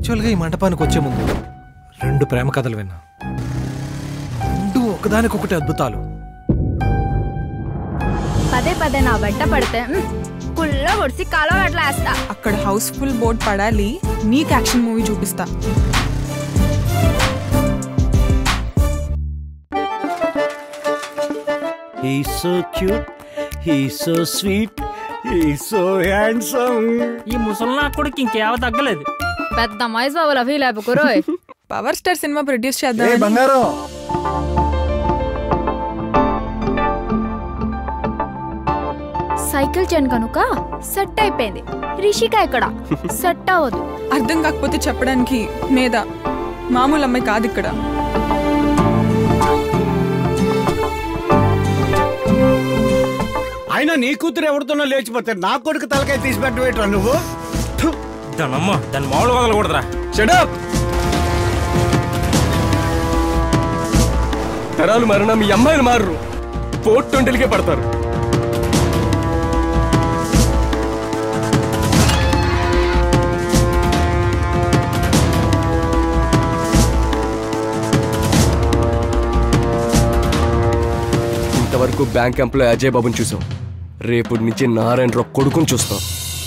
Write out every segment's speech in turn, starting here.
యాక్చువల్గా ఈ మంటపానికి వచ్చే ముందు రెండు ప్రేమ కథలు విన్నా రెండు ఒకదానికొకటి అద్భుతాలు పదే పదే నా వెంట పడితే మ్, కుళ్ళ పొడిచి కాలో అట్లా వేస్తా అక్కడ హౌస్ఫుల్ బోర్డ్ పడాలి నీకు యాక్షన్ మూవీ చూపిస్తా He's so cute. He's so sweet. He's so handsome. ఈ ముసలినా కొడుకు ఇంకేవ తగ్గలేదు పెద్ద మహేష్ బాబుల ఫీల్ అయిపోకురు పవర్ స్టార్ సినిమా ప్రొడ్యూస్ చేద్దాం బంగారం సైకిల్ చైన్ కనుక సెట్ అయిపోయింది రిషిక ఇక్కడ సెట్ అవ్వదు అర్థం కాకపోతే చెప్పడానికి మీద మామూలు అమ్మాయి కాదు ఇక్కడ అయినా నీ కూతురు ఎవరితోనో లేచిపోతే నా కొడుకు తలకాయ తీసి పెట్టవేట్రా నువ్వు దానమ్మ దాని మామూలు వదలకూడదురా షడప్ తరాలు మారినా మీ అమ్మాయిలు మారరు ఫోర్ ట్వంటీలకే పడతారు ఇంతవరకు బ్యాంక్ ఎంప్లాయ్ అజయ్ బాబుని చూసాం రేపటి నుంచి నారాయణరావు కొడుకుని చూస్తాం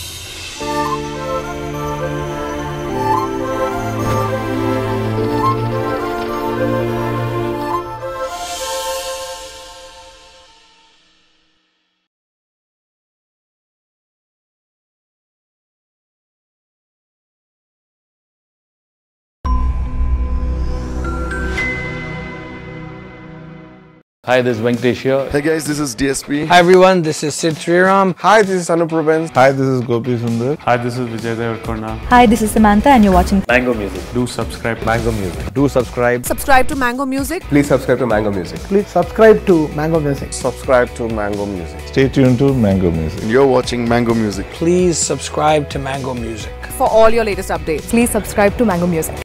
Hi, this is Venkatesh here. Hey guys, this is DSP. Hi everyone, this is Sid Sriram. Hi, this is Anup Rubens. Hi, this is Gopi Sundar. Hi, this is Vijay Devarkonda. Hi, this is Samantha, and you're watching Mango Music. Do subscribe Mango Music. Do subscribe. Subscribe to Mango Music. Please subscribe to Mango Music Please subscribe to Mango Music. Subscribe to Mango Music. Stay tuned to Mango Music. You're watching Mango Music. Please subscribe to Mango Music. For all your latest updates. Please subscribe to Mango Music.